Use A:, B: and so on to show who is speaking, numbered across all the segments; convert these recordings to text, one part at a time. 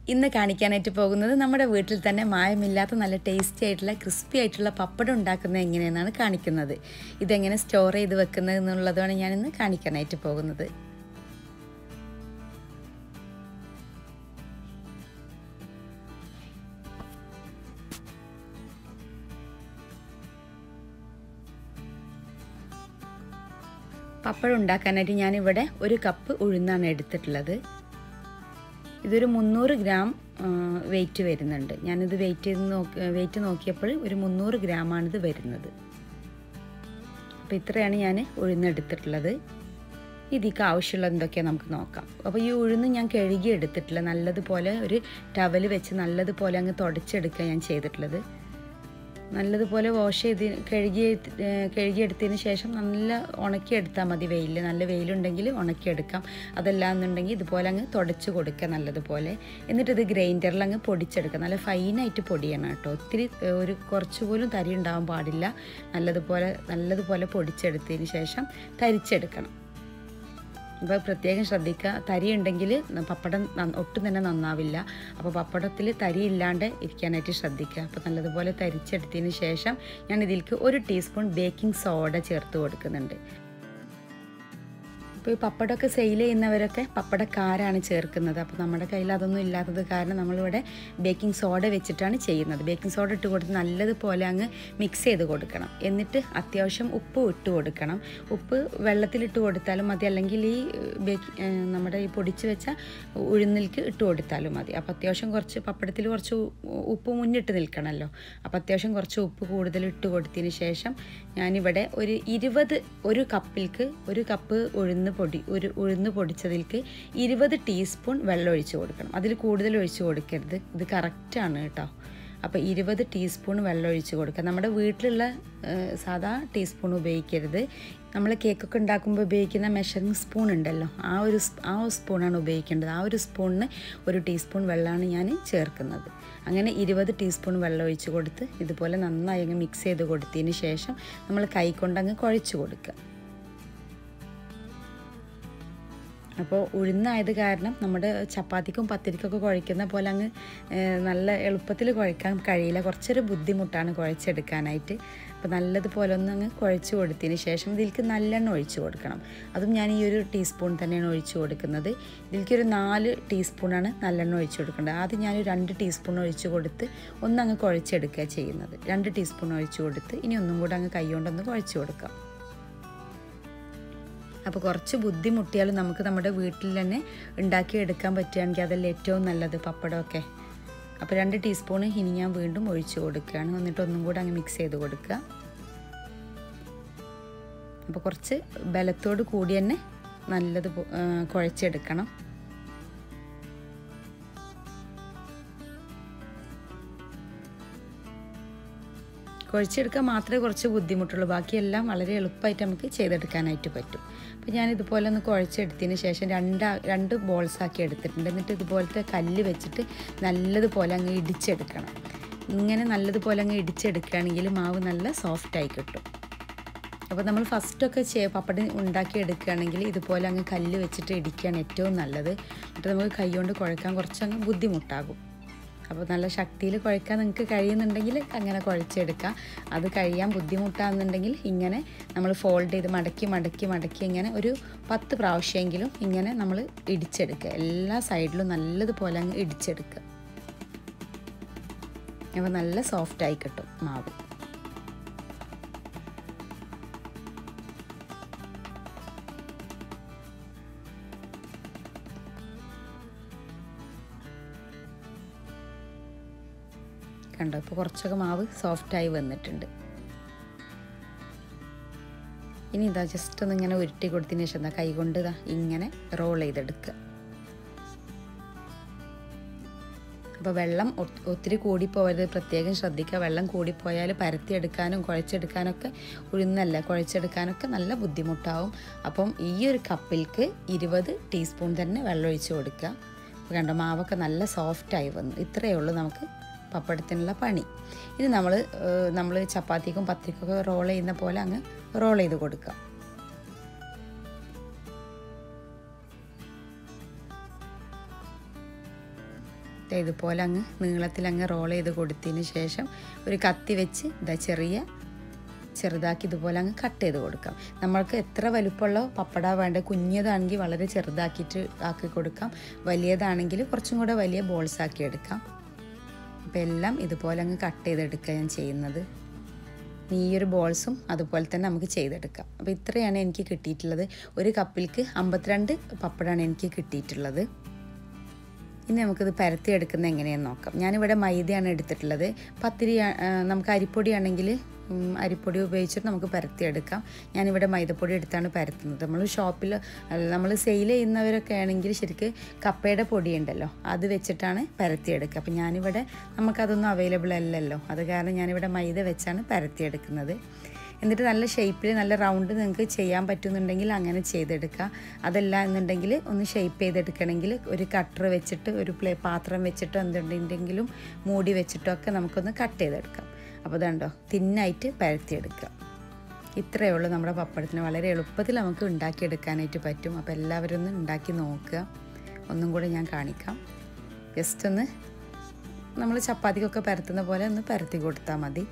A: ഇന്ന് കാണിക്കാനായിട്ട് പോകുന്നത് നമ്മുടെ വീട്ടിൽ തന്നെ മായമില്ലാത്ത നല്ല ടേസ്റ്റി ആയിട്ടുള്ള ക്രിസ്പി ആയിട്ടുള്ള പപ്പടം ഉണ്ടാക്കുന്നത് എങ്ങനെയെന്നാണ് കാണിക്കുന്നത് ഇതെങ്ങനെ സ്റ്റോർ ചെയ്ത് വെക്കുന്നത് എന്നുള്ളതാണ് ഞാനിന്ന് കാണിക്കാനായിട്ട് പോകുന്നത് പപ്പടം ഉണ്ടാക്കാനായിട്ട് ഞാനിവിടെ ഒരു കപ്പ് ഉഴുന്നാണ് എടുത്തിട്ടുള്ളത് ഇതൊരു മുന്നൂറ് ഗ്രാം വെയിറ്റ് വരുന്നുണ്ട് ഞാനിത് വെയിറ്റ് ചെയ്ത് നോക്കി വെയിറ്റ് നോക്കിയപ്പോൾ ഒരു മുന്നൂറ് ഗ്രാമാണിത് വരുന്നത് അപ്പോൾ ഇത്രയാണ് ഞാൻ ഉഴുന്നെടുത്തിട്ടുള്ളത് ഇതിക്ക് ആവശ്യമുള്ള എന്തൊക്കെയാണ് നമുക്ക് നോക്കാം അപ്പോൾ ഈ ഉഴുന്ന് ഞാൻ കഴുകി എടുത്തിട്ടില്ല നല്ലതുപോലെ ഒരു ടവൽ വെച്ച് നല്ലതുപോലെ അങ്ങ് തുടച്ചെടുക്കുക ഞാൻ ചെയ്തിട്ടുള്ളത് നല്ലതുപോലെ വാഷ് ചെയ്ത് കഴുകി കഴുകിയെടുത്തതിന് ശേഷം നല്ല ഉണക്കിയെടുത്താൽ മതി വെയിൽ നല്ല വെയിലുണ്ടെങ്കിൽ ഉണക്കിയെടുക്കാം അതല്ല എന്നുണ്ടെങ്കിൽ ഇതുപോലെ അങ്ങ് തുടച്ച് കൊടുക്കുക നല്ലതുപോലെ എന്നിട്ട് ഇത് ഗ്രൈൻഡറിൽ അങ്ങ് പൊടിച്ചെടുക്കുക നല്ല ഫൈനായിട്ട് പൊടിയണം കേട്ടോ ഒത്തിരി ഒരു കുറച്ച് പോലും തരി ഉണ്ടാവാൻ പാടില്ല നല്ലതുപോലെ നല്ലതുപോലെ പൊടിച്ചെടുത്തതിന് ശേഷം തരിച്ചെടുക്കണം അപ്പോൾ പ്രത്യേകം ശ്രദ്ധിക്കുക തരി ഉണ്ടെങ്കിൽ പപ്പടം ഒട്ടും തന്നെ നന്നാവില്ല അപ്പോൾ പപ്പടത്തിൽ തരി ഇല്ലാണ്ട് ഇരിക്കാനായിട്ട് ശ്രദ്ധിക്കുക അപ്പോൾ നല്ലതുപോലെ തരിച്ചെടുത്തതിന് ശേഷം ഞാൻ ഇതിലേക്ക് ഒരു ടീസ്പൂൺ ബേക്കിംഗ് സോഡ ചേർത്ത് കൊടുക്കുന്നുണ്ട് ഇപ്പോൾ ഈ പപ്പടമൊക്കെ സെയിൽ ചെയ്യുന്നവരൊക്കെ പപ്പടക്കാരാണ് ചേർക്കുന്നത് അപ്പോൾ നമ്മുടെ കയ്യിൽ അതൊന്നും ഇല്ലാത്തത് കാരണം നമ്മളിവിടെ ബേക്കിംഗ് സോഡ വെച്ചിട്ടാണ് ചെയ്യുന്നത് ബേക്കിംഗ് സോഡ ഇട്ട് കൊടുത്ത് നല്ലതുപോലെ അങ്ങ് മിക്സ് ചെയ്ത് കൊടുക്കണം എന്നിട്ട് അത്യാവശ്യം ഉപ്പ് ഇട്ട് കൊടുക്കണം ഉപ്പ് വെള്ളത്തിലിട്ട് കൊടുത്താലും മതി അല്ലെങ്കിൽ ഈ ബേക്കി നമ്മുടെ ഈ പൊടിച്ച് വെച്ച ഉഴുന്നിലേക്ക് ഇട്ട് കൊടുത്താലും മതി അപ്പോൾ അത്യാവശ്യം കുറച്ച് പപ്പടത്തിൽ കുറച്ച് ഉപ്പ് മുന്നിട്ട് നിൽക്കണമല്ലോ അപ്പോൾ അത്യാവശ്യം കുറച്ച് ഉപ്പ് കൂടുതൽ ഇട്ട് കൊടുത്തതിന് ശേഷം ഞാനിവിടെ ഒരു ഇരുപത് ഒരു കപ്പിൽക്ക് ഒരു കപ്പ് ഉഴുന്ന് പൊടി ഒരു ഉഴുന്ന് പൊടിച്ചതിലേക്ക് ഇരുപത് ടീസ്പൂൺ വെള്ളം ഒഴിച്ച് കൊടുക്കണം അതിൽ കൂടുതൽ ഒഴിച്ച് കൊടുക്കരുത് ഇത് കറക്റ്റാണ് കേട്ടോ അപ്പോൾ ഇരുപത് ടീസ്പൂൺ വെള്ളം ഒഴിച്ച് കൊടുക്കുക നമ്മുടെ വീട്ടിലുള്ള സാധാ ടീസ്പൂൺ ഉപയോഗിക്കരുത് നമ്മൾ കേക്കൊക്കെ ഉണ്ടാക്കുമ്പോൾ ഉപയോഗിക്കുന്ന മെഷറിംഗ് സ്പൂൺ ഉണ്ടല്ലോ ആ ഒരു ആ സ്പൂണാണ് ഉപയോഗിക്കേണ്ടത് ആ ഒരു സ്പൂണിന് ഒരു ടീസ്പൂൺ വെള്ളമാണ് ഞാൻ ചേർക്കുന്നത് അങ്ങനെ ഇരുപത് ടീസ്പൂൺ വെള്ളം ഒഴിച്ച് കൊടുത്ത് ഇതുപോലെ നന്നായി അങ്ങ് മിക്സ് ചെയ്ത് കൊടുത്തതിന് ശേഷം നമ്മൾ കൈ കൊണ്ടങ്ങ് കുഴച്ച് കൊടുക്കുക അപ്പോൾ ഉഴുന്നായത് കാരണം നമ്മുടെ ചപ്പാത്തിക്കും പത്തിരിക്കൊക്കെ കുഴയ്ക്കുന്ന പോലെ അങ്ങ് നല്ല എളുപ്പത്തിൽ കുഴക്കാൻ കഴിയില്ല കുറച്ചൊരു ബുദ്ധിമുട്ടാണ് കുഴച്ചെടുക്കാനായിട്ട് അപ്പോൾ നല്ലതുപോലെ ഒന്ന് അങ്ങ് കുഴച്ച് കൊടുത്തതിന് ശേഷം ഇതിലേക്ക് നല്ലെണ്ണ ഒഴിച്ച് കൊടുക്കണം അതും ഞാൻ ഈ ഒരു ടീസ്പൂൺ തന്നെയാണ് ഒഴിച്ച് കൊടുക്കുന്നത് ഇതിലേക്ക് ഒരു നാല് ടീസ്പൂണാണ് നല്ലെണ്ണ ഒഴിച്ച് കൊടുക്കേണ്ടത് ആദ്യം ഞാൻ രണ്ട് ടീസ്പൂൺ ഒഴിച്ച് കൊടുത്ത് ഒന്നങ്ങ് കുഴച്ചെടുക്കുക ചെയ്യുന്നത് രണ്ട് ടീസ്പൂൺ ഒഴിച്ച് കൊടുത്ത് ഇനി ഒന്നും കൂടെ അങ്ങ് കൈ കൊണ്ടൊന്ന് കുഴച്ച് കൊടുക്കാം അപ്പോൾ കുറച്ച് ബുദ്ധിമുട്ടിയാലും നമുക്ക് നമ്മുടെ വീട്ടിൽ തന്നെ ഉണ്ടാക്കിയെടുക്കാൻ പറ്റുകയാണെങ്കിൽ അതല്ല ഏറ്റവും നല്ലത് പപ്പടമൊക്കെ അപ്പോൾ രണ്ട് ടീസ്പൂൺ ഇനി ഞാൻ വീണ്ടും ഒഴിച്ച് കൊടുക്കുകയാണ് എന്നിട്ട് ഒന്നും കൂടെ അങ്ങ് മിക്സ് ചെയ്ത് കൊടുക്കുക അപ്പോൾ കുറച്ച് ബലത്തോട് കൂടി തന്നെ നല്ലത് കുഴച്ചെടുക്കണം കുഴച്ചെടുക്കാൻ മാത്രമേ കുറച്ച് ബുദ്ധിമുട്ടുള്ളൂ ബാക്കിയെല്ലാം വളരെ എളുപ്പമായിട്ട് നമുക്ക് ചെയ്തെടുക്കാനായിട്ട് പറ്റും അപ്പോൾ ഞാൻ ഇതുപോലെ ഒന്ന് കുഴച്ചെടുത്തതിന് ശേഷം രണ്ട് രണ്ട് ബോൾസ് ആക്കി എടുത്തിട്ടുണ്ട് എന്നിട്ട് ഇതുപോലത്തെ കല്ല് വെച്ചിട്ട് നല്ലതുപോലെ അങ്ങ് ഇടിച്ചെടുക്കണം ഇങ്ങനെ നല്ലതുപോലെ അങ്ങ് ഇടിച്ചെടുക്കുകയാണെങ്കിൽ മാവ് നല്ല സോഫ്റ്റായി കിട്ടും അപ്പോൾ നമ്മൾ ഫസ്റ്റൊക്കെ ചേ പപ്പടം ഉണ്ടാക്കി എടുക്കുകയാണെങ്കിൽ ഇതുപോലെ അങ്ങ് കല്ല് വെച്ചിട്ട് ഇടിക്കുകയാണ് ഏറ്റവും നല്ലത് എന്നിട്ട് നമുക്ക് കൈ കൊണ്ട് കുഴക്കാൻ കുറച്ചങ്ങ് ബുദ്ധിമുട്ടാകും അപ്പോൾ നല്ല ശക്തിയിൽ കുഴക്കാൻ നിങ്ങൾക്ക് കഴിയുന്നുണ്ടെങ്കിൽ അങ്ങനെ കുഴച്ചെടുക്കാം അത് കഴിയാൻ ബുദ്ധിമുട്ടാണെന്നുണ്ടെങ്കിൽ ഇങ്ങനെ നമ്മൾ ഫോൾഡ് ചെയ്ത് മടക്കി മടക്കി മടക്കി ഇങ്ങനെ ഒരു പത്ത് പ്രാവശ്യമെങ്കിലും ഇങ്ങനെ നമ്മൾ ഇടിച്ചെടുക്കുക എല്ലാ സൈഡിലും നല്ലതുപോലെ അങ്ങ് ഇടിച്ചെടുക്കുക അപ്പോൾ നല്ല സോഫ്റ്റായി കിട്ടും മാവ് കണ്ടോ ഇപ്പോൾ കുറച്ചൊക്കെ മാവ് സോഫ്റ്റായി വന്നിട്ടുണ്ട് ഇനി ഇതാ ജസ്റ്റ് ഒന്ന് ഇങ്ങനെ ഉരുട്ടി കൊടുത്തതിന് ശേഷം എന്താ കൈ കൊണ്ട് ഇതാ ഇങ്ങനെ റോൾ ചെയ്തെടുക്കുക അപ്പോൾ വെള്ളം ഒത്തിരി കൂടിപ്പോയത് പ്രത്യേകം ശ്രദ്ധിക്കുക വെള്ളം കൂടിപ്പോയാൽ പരത്തിയെടുക്കാനും കുഴച്ചെടുക്കാനൊക്കെ ഉഴുന്നല്ല കുഴച്ചെടുക്കാനൊക്കെ നല്ല ബുദ്ധിമുട്ടാവും അപ്പം ഈ ഒരു കപ്പിൽക്ക് ഇരുപത് ടീസ്പൂൺ തന്നെ വെള്ളം ഒഴിച്ച് കൊടുക്കുക അപ്പോൾ കണ്ടോ മാവൊക്കെ നല്ല സോഫ്റ്റായി വന്നു ഇത്രയേ ഉള്ളൂ നമുക്ക് പപ്പടത്തിനുള്ള പണി ഇത് നമ്മൾ നമ്മൾ ചപ്പാത്തിക്കും പത്തിരിക്കൊക്കെ റോൾ ചെയ്യുന്ന പോലെ അങ്ങ് റോൾ ചെയ്ത് കൊടുക്കുക ദേ ഇതുപോലെ അങ്ങ് നീളത്തിൽ അങ്ങ് റോൾ ചെയ്ത് കൊടുത്തതിന് ശേഷം ഒരു കത്തി വെച്ച് ഇതാ ചെറിയ ചെറുതാക്കി ഇതുപോലെ അങ്ങ് കട്ട് ചെയ്ത് കൊടുക്കാം നമ്മൾക്ക് എത്ര വലുപ്പമുള്ള പപ്പട വേണ്ട കുഞ്ഞതാണെങ്കിൽ വളരെ ചെറുതാക്കിയിട്ട് ആക്കി കൊടുക്കാം വലിയതാണെങ്കിൽ കുറച്ചും കൂടെ വലിയ ബോൾസ് ആക്കി എടുക്കാം അപ്പോൾ എല്ലാം ഇതുപോലെ അങ്ങ് കട്ട് ചെയ്തെടുക്കുക ഞാൻ ചെയ്യുന്നത് ഈ ഒരു ബോൾസും അതുപോലെ തന്നെ നമുക്ക് ചെയ്തെടുക്കാം അപ്പോൾ ഇത്രയാണ് എനിക്ക് കിട്ടിയിട്ടുള്ളത് ഒരു കപ്പിൽക്ക് അമ്പത്തിരണ്ട് പപ്പടമാണ് എനിക്ക് കിട്ടിയിട്ടുള്ളത് ഇനി നമുക്കിത് പരത്തി എടുക്കുന്നത് എങ്ങനെയാണെന്ന് നോക്കാം ഞാനിവിടെ മൈദയാണ് എടുത്തിട്ടുള്ളത് പത്തിരി ആ, നമുക്ക് അരിപ്പൊടിയാണെങ്കിൽ ഉം, അരിപ്പൊടി ഉപയോഗിച്ചിട്ട് നമുക്ക് പരത്തിയെടുക്കാം ഞാനിവിടെ മൈദപ്പൊടി എടുത്താണ് പരത്തുന്നത് നമ്മൾ ഷോപ്പിൽ നമ്മൾ സെയിൽ ചെയ്യുന്നവരൊക്കെ ആണെങ്കിൽ ശരിക്ക് കപ്പയുടെ പൊടി ഉണ്ടല്ലോ അത് വെച്ചിട്ടാണ് പരത്തിയെടുക്കുക അപ്പം ഞാനിവിടെ നമുക്കതൊന്നും അവൈലബിൾ അല്ലല്ലോ അത് കാരണം ഞാനിവിടെ മൈദ വെച്ചാണ് പരത്തിയെടുക്കുന്നത് എന്നിട്ട് നല്ല ഷേപ്പിൽ നല്ല റൗണ്ട് നിങ്ങൾക്ക് ചെയ്യാൻ പറ്റുന്നുണ്ടെങ്കിൽ അങ്ങനെ ചെയ്തെടുക്കുക അതല്ല എന്നുണ്ടെങ്കിൽ ഒന്ന് ഷേപ്പ് ചെയ്തെടുക്കണമെങ്കിൽ ഒരു കട്ടർ വെച്ചിട്ട് ഒരു പ്ലേ പാത്രം വെച്ചിട്ടോ എന്തുണ്ടെങ്കിലും മൂടി വെച്ചിട്ടോ ഒക്കെ നമുക്കൊന്ന് കട്ട് ചെയ്തെടുക്കാം അപ്പോൾ ഇതുണ്ടോ തിന്നായിട്ട് പരത്തിയെടുക്കുക ഇത്രയേ ഉള്ളൂ നമ്മുടെ പപ്പടത്തിന് വളരെ എളുപ്പത്തിൽ നമുക്ക് ഉണ്ടാക്കിയെടുക്കാനായിട്ട് പറ്റും അപ്പോൾ എല്ലാവരും ഒന്ന് ഉണ്ടാക്കി നോക്കുക ഒന്നും കൂടെ ഞാൻ കാണിക്കാം ജസ്റ്റ് ഒന്ന് നമ്മൾ ചപ്പാത്തിക്കൊക്കെ പരത്തുന്ന പോലെ ഒന്ന് പരത്തി കൊടുത്താൽ മതി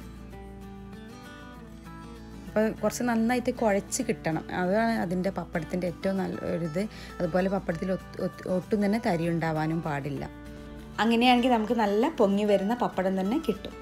A: അപ്പോൾ കുറച്ച് നന്നായിട്ട് കുഴച്ച് കിട്ടണം അതാണ് അതിൻ്റെ പപ്പടത്തിൻ്റെ ഏറ്റവും നല്ല ഒരിത് അതുപോലെ പപ്പടത്തിൽ ഒത്ത് ഒത്ത് ഒട്ടും തന്നെ തരി ഉണ്ടാവാനും പാടില്ല അങ്ങനെയാണെങ്കിൽ നമുക്ക് നല്ല പൊങ്ങി വരുന്ന പപ്പടം തന്നെ കിട്ടും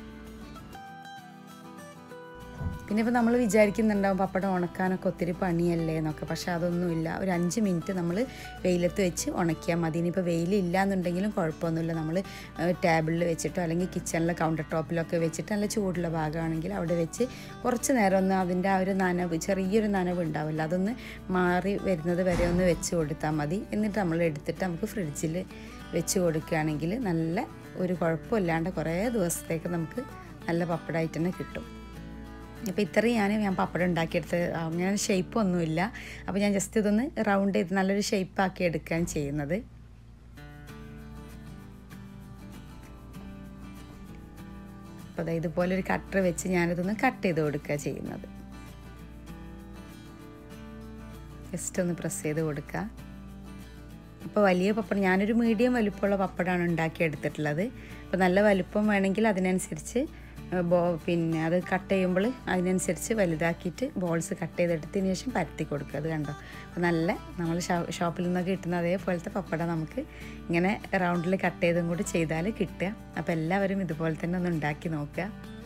A: പിന്നെ ഇപ്പോൾ നമ്മൾ വിചാരിക്കുന്നുണ്ടാവും പപ്പടം ഉണക്കാനൊക്കെ ഒത്തിരി പണിയല്ലേ എന്നൊക്കെ പക്ഷേ അതൊന്നുമില്ല ഒരു അഞ്ച് മിനിറ്റ് നമ്മൾ വെയിലത്ത് വെച്ച് ഉണക്കിയാൽ മതി ഇനിയിപ്പോൾ വെയിലില്ല എന്നുണ്ടെങ്കിലും കുഴപ്പമൊന്നുമില്ല നമ്മൾ ടേബിളിൽ വെച്ചിട്ടോ അല്ലെങ്കിൽ കിച്ചണിലെ കൗണ്ടർ ടോപ്പിലൊക്കെ വെച്ചിട്ട് നല്ല ചൂടുള്ള ഭാഗമാണെങ്കിൽ അവിടെ വെച്ച് കുറച്ച് നേരം ഒന്ന് അതിൻ്റെ ആ ഒരു നനവ് ചെറിയൊരു നനവ് ഉണ്ടാവില്ല അതൊന്ന് മാറി വരുന്നത് വരെ ഒന്ന് വെച്ച് കൊടുത്താൽ മതി എന്നിട്ട് നമ്മൾ എടുത്തിട്ട് നമുക്ക് ഫ്രിഡ്ജിൽ വെച്ച് കൊടുക്കുകയാണെങ്കിൽ നല്ല ഒരു കുഴപ്പമില്ലാണ്ട് കുറേ ദിവസത്തേക്ക് നമുക്ക് നല്ല പപ്പടമായിട്ട് തന്നെ കിട്ടും അപ്പോൾ ഇത്രയും ഞാൻ ഞാൻ പപ്പടം ഉണ്ടാക്കിയെടുത്ത് അങ്ങനെ ഷേപ്പ് ഒന്നുമില്ല അപ്പോൾ ഞാൻ ജസ്റ്റ് ഇതൊന്ന് റൗണ്ട് ചെയ്ത് നല്ലൊരു ഷേപ്പാക്കി എടുക്കുകയാണ് ചെയ്യുന്നത് അപ്പോൾ അതായത് ഇതുപോലെ ഒരു കട്ടർ വെച്ച് ഞാനിതൊന്ന് കട്ട് ചെയ്ത് കൊടുക്കുക ചെയ്യുന്നത് ജസ്റ്റ് ഒന്ന് പ്രസ് ചെയ്ത് കൊടുക്കുക അപ്പോൾ വലിയ പപ്പടം ഞാനൊരു മീഡിയം വലുപ്പമുള്ള പപ്പടമാണ് ഉണ്ടാക്കിയെടുത്തിട്ടുള്ളത് അപ്പോൾ നല്ല വലുപ്പം വേണമെങ്കിൽ അതിനനുസരിച്ച് ബോ പിന്നെ അത് കട്ട് ചെയ്യുമ്പോൾ അതിനനുസരിച്ച് വലുതാക്കിയിട്ട് ബോൾസ് കട്ട് ചെയ്തെടുത്തതിന് ശേഷം പരത്തി കൊടുക്കുക അത് കണ്ടോ അപ്പോൾ നല്ല നമ്മൾ ഷോപ്പിൽ നിന്നൊക്കെ കിട്ടുന്ന അതേപോലത്തെ പപ്പടം നമുക്ക് ഇങ്ങനെ റൗണ്ടിൽ കട്ട് ചെയ്തും കൂടി ചെയ്താൽ കിട്ടുക അപ്പോൾ എല്ലാവരും ഇതുപോലെ തന്നെ ഒന്ന് ഉണ്ടാക്കി നോക്കുക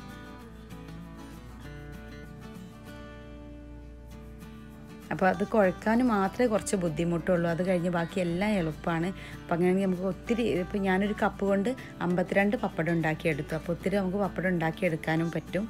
A: അപ്പോൾ അത് കുഴക്കാൻ മാത്രമേ കുറച്ച് ബുദ്ധിമുട്ടുള്ളൂ അത് കഴിഞ്ഞ് ബാക്കി എല്ലാം എളുപ്പമാണ് അപ്പം അങ്ങനെയാണെങ്കിൽ നമുക്ക് ഒത്തിരി ഇപ്പോൾ ഞാനൊരു കപ്പ് കൊണ്ട് അമ്പത്തിരണ്ട് പപ്പടം ഉണ്ടാക്കിയെടുത്തു അപ്പോൾ ഒത്തിരി നമുക്ക് പപ്പടം ഉണ്ടാക്കിയെടുക്കാനും പറ്റും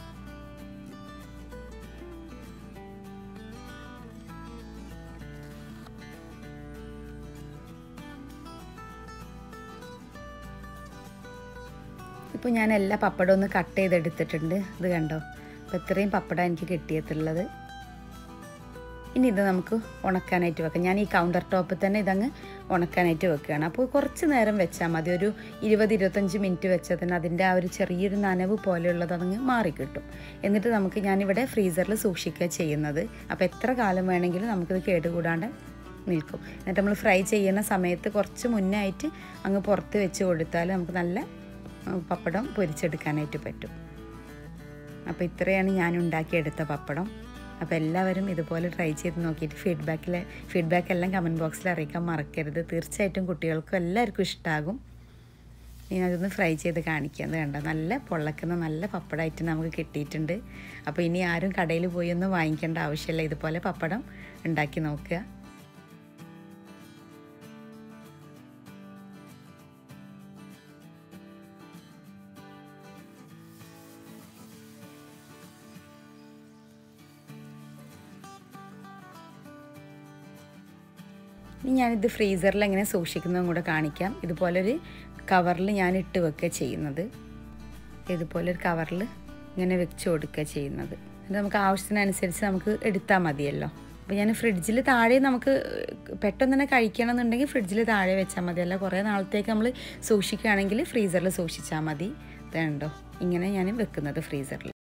A: ഇപ്പോൾ ഞാൻ എല്ലാ പപ്പടവും ഒന്ന് കട്ട് ചെയ്തെടുത്തിട്ടുണ്ട് ഇത് കണ്ടോ അപ്പോൾ ഇത്രയും പപ്പടം എനിക്ക് കിട്ടിയിട്ടുള്ളത് ഇനി ഇത് നമുക്ക് ഉണക്കാനായിട്ട് വെക്കാം ഞാൻ ഈ കൗണ്ടർ ടോപ്പിൽ തന്നെ ഇതങ്ങ് ഉണക്കാനായിട്ട് വെക്കുകയാണ് അപ്പോൾ കുറച്ച് നേരം വെച്ചാൽ മതി ഒരു ഇരുപത് ഇരുപത്തഞ്ച് മിനിറ്റ് വെച്ചാൽ തന്നെ അതിൻ്റെ ആ ഒരു ചെറിയൊരു നനവ് പോലെയുള്ളത് അതങ്ങ് മാറിക്കിട്ടും എന്നിട്ട് നമുക്ക് ഞാനിവിടെ ഫ്രീസറിൽ സൂക്ഷിക്കുക ചെയ്യുന്നത് അപ്പോൾ എത്ര കാലം വേണമെങ്കിലും നമുക്കിത് കേടുകൂടാണ്ട് നിൽക്കും എന്നിട്ട് നമ്മൾ ഫ്രൈ ചെയ്യുന്ന സമയത്ത് കുറച്ച് മുന്നേ ആയിട്ട് അങ്ങ് പുറത്ത് വെച്ച് കൊടുത്താൽ നമുക്ക് നല്ല പപ്പടം പൊരിച്ചെടുക്കാനായിട്ട് പറ്റും അപ്പോൾ ഇത്രയാണ് ഞാൻ ഉണ്ടാക്കിയെടുത്ത പപ്പടം അപ്പോൾ എല്ലാവരും ഇതുപോലെ ട്രൈ ചെയ്ത് നോക്കിയിട്ട് ഫീഡ്ബാക്കിൽ ഫീഡ്ബാക്ക് എല്ലാം കമൻറ്റ് ബോക്സിൽ അറിയിക്കാൻ മറക്കരുത് തീർച്ചയായിട്ടും കുട്ടികൾക്കും എല്ലാവർക്കും ഇഷ്ടമാകും ഇനി അതൊന്ന് ഫ്രൈ ചെയ്ത് കാണിക്കുന്നത് കണ്ടോ നല്ല പൊള്ളക്കുന്ന നല്ല പപ്പടമായിട്ട് നമുക്ക് കിട്ടിയിട്ടുണ്ട് അപ്പോൾ ഇനി ആരും കടയിൽ പോയി ഒന്നും വാങ്ങിക്കേണ്ട ആവശ്യമില്ല ഇതുപോലെ പപ്പടം ഉണ്ടാക്കി നോക്കുക ഇനി ഞാനിത് ഫ്രീസറിൽ എങ്ങനെ സൂക്ഷിക്കുന്നതും കൂടെ കാണിക്കാം ഇതുപോലൊരു കവറിൽ ഞാൻ ഇട്ട് വെക്കുക ചെയ്യുന്നത് ഇതുപോലൊരു കവറിൽ ഇങ്ങനെ വെച്ച് കൊടുക്കുക ചെയ്യുന്നത് അത് നമുക്ക് ആവശ്യത്തിനനുസരിച്ച് നമുക്ക് എടുത്താൽ മതിയല്ലോ അപ്പോൾ ഞാൻ ഫ്രിഡ്ജിൽ താഴെ നമുക്ക് പെട്ടെന്ന് തന്നെ കഴിക്കണം എന്നുണ്ടെങ്കിൽ ഫ്രിഡ്ജിൽ താഴെ വെച്ചാൽ മതി അല്ല കുറേ നാളത്തേക്ക് നമ്മൾ സൂക്ഷിക്കുകയാണെങ്കിൽ ഫ്രീസറിൽ സൂക്ഷിച്ചാൽ മതി ഇതുണ്ടോ ഇങ്ങനെ ഞാൻ വെക്കുന്നത് ഫ്രീസറിൽ